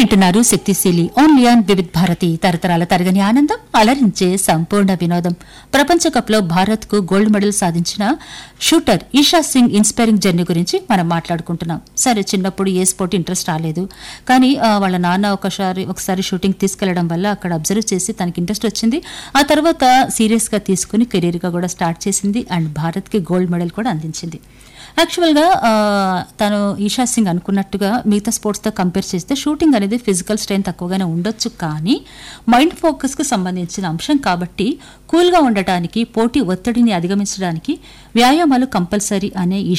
వింటున్నారు శక్తిశీలి only on Vividh Bharati తరతరాల తరగని ఆనందం అలరించే సంపూర్ణ వినోదం ప్రపంచ కప్ లో భారత్ కు గోల్డ్ మెడల్ సాధించిన shooter Esha Singh inspiring journey గురించి మనం మాట్లాడుకుంటున్నాం సరే చిన్నప్పుడు ఏ స్పోర్ట్ ఇంట్రెస్ట్ రాలేదు కానీ ఆ, వాళ్ళ నాన్న ఒకసారి ఒకసారి షూటింగ్ తీసుకెళ్లడం వల్ల అక్కడ అబ్జర్వ్ చేసి తనకి ఇంట్రెస్ట్ వచ్చింది ఆ తర్వాత సీరియస్ గా తీసుకుని కెరీర్ గా కూడా స్టార్ట్ చేసింది అండ్ భారత్ కి గోల్డ్ మెడల్ కూడా అందించింది యాక్చువల్గా ఆ, తను ఈషా సింగ్ అనుకున్నట్టుగా మిగతా స్పోర్ట్స్తో కంపేర్ చేస్తే షూటింగ్ అనేది ఫిజికల్ స్ట్రెంత్ తక్కువగానే ఉండొచ్చు కానీ మైండ్ ఫోకస్కి సంబంధించిన అంశం కాబట్టి కూల్గా ఉండటానికి పోటీ ఒత్తిడిని అధిగమించడానికి వ్యాయామాలు కంపల్సరీ అనే ఈ